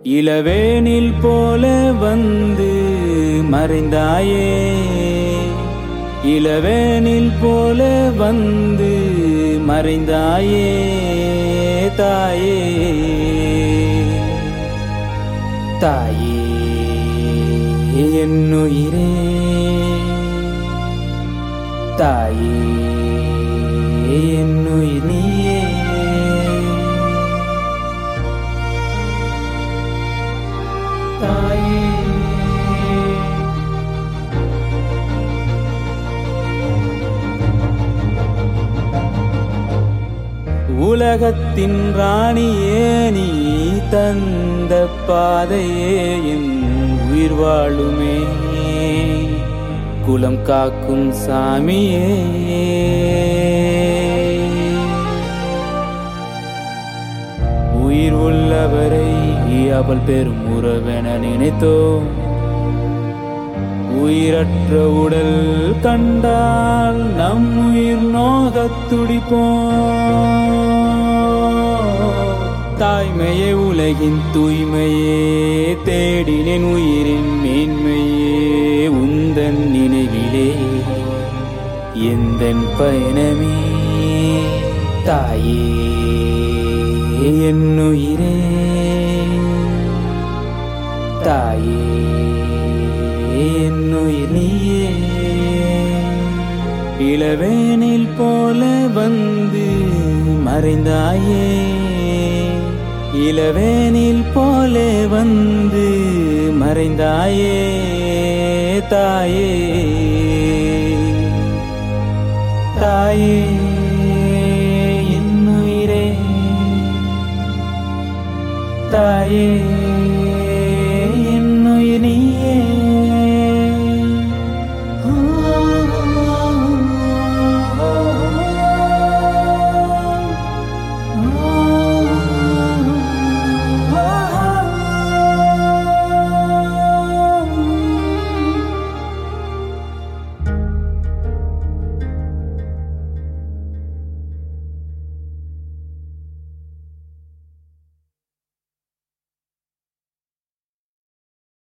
இளவேனில் போல வந்து மறைந்தாயே இளவேனில் போல வந்து மறைந்தாயே தாயே தாயே என்னுயிரே தாயே என்னுயிர் நீயே தாயே உலகத்தின் ராணியே நீ தந்த பாதையே என் உயிர் வாழுமே குலம் காக்கும் சாமியே உயிர் உள்ளவரை அவள் பெரும் உறவென நினைத்தோம் உயிரற்ற உடல் கண்டால் நம் உயிர் நோகத் துடிப்போம் தாய்மையே உலகின் தூய்மையே தேடினேன் உயிரின் மேன்மையே உந்தன் நினைவிலே எந்தன் பயணமே தாயே என்னுயிரே தாயே என்னுயிர் நீயே இளவேனில் போல வந்து மறைந்தாயே இளவேனில் போல வந்து மறைந்தாயே தாயே தாயே என்னுயிரே தாயே